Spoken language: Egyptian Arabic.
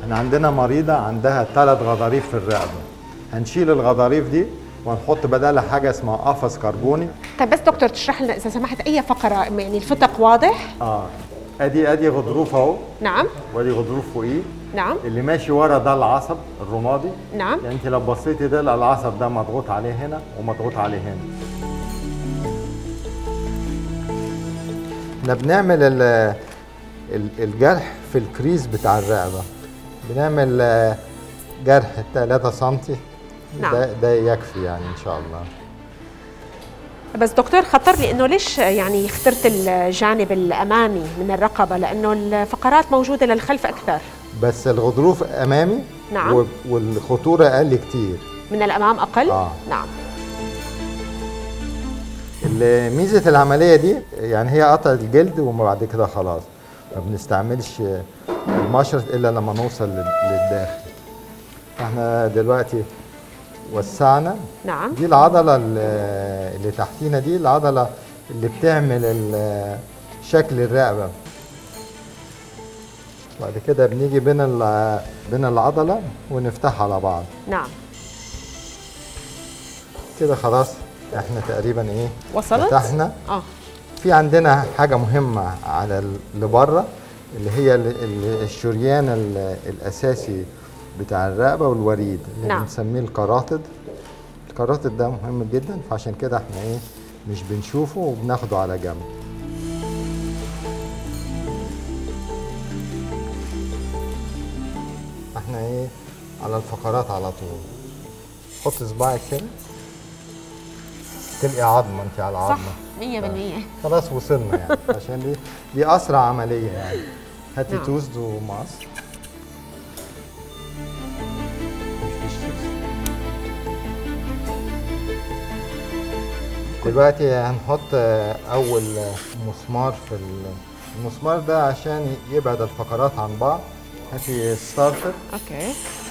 احنا عندنا مريضة عندها ثلاث غضاريف في الرقبة هنشيل الغضاريف دي ونحط بدالها حاجة اسمها قفص كربوني طيب بس دكتور تشرح لنا اذا سمحت اي فقره يعني الفتق واضح اه ادي ادي غضروف اهو نعم وادي غضروف فوقيه نعم اللي ماشي ورا ده العصب الرمادي نعم يعني انت لو بصيتي ده العصب ده مضغوط عليه هنا ومضغوط عليه هنا احنا بنعمل ال- ال- الجرح في الكريز بتاع الرقبه بنعمل آه، جرح 3 سم نعم. ده ده يكفي يعني ان شاء الله بس دكتور خطر لي انه ليش يعني اخترت الجانب الامامي من الرقبه لانه الفقرات موجوده للخلف اكثر بس الغضروف امامي نعم. و- والخطوره اقل كتير من الامام اقل آه. نعم ال- ميزه العمليه دي يعني هي قطع الجلد وبعد كده خلاص ما بنستعملش المشرط الا لما نوصل لل- للداخل احنا دلوقتي وسعنا نعم دي العضله ال- اللي تحتينا دي العضله اللي بتعمل ال- شكل الرقبه بعد كده بنيجي بين ال- بين العضله ونفتحها على بعض نعم كده خلاص احنا تقريبا ايه وصلت فتحنا اه في عندنا حاجة مهمة على ال- اللي بره اللي هي ال- ال- الشريان ال- الأساسي بتاع الرقبة والوريد اللي نعم. بنسميه الكراتد الكراتد ده مهم جدا فعشان كده احنا ايه مش بنشوفه وبناخده على جنب احنا ايه على الفقرات على طول حط صباعك كده تلقي عظمة انت على صح عظمة 100% خلاص وصلنا يعني عشان دي دي اسرع عمليه يعني هاتي نعم. توست ومقص دلوقتي هنحط آه، اول آه، مسمار في ال- المسمار ده عشان يبعد الفقرات عن بعض هاتي ستارتر اوكي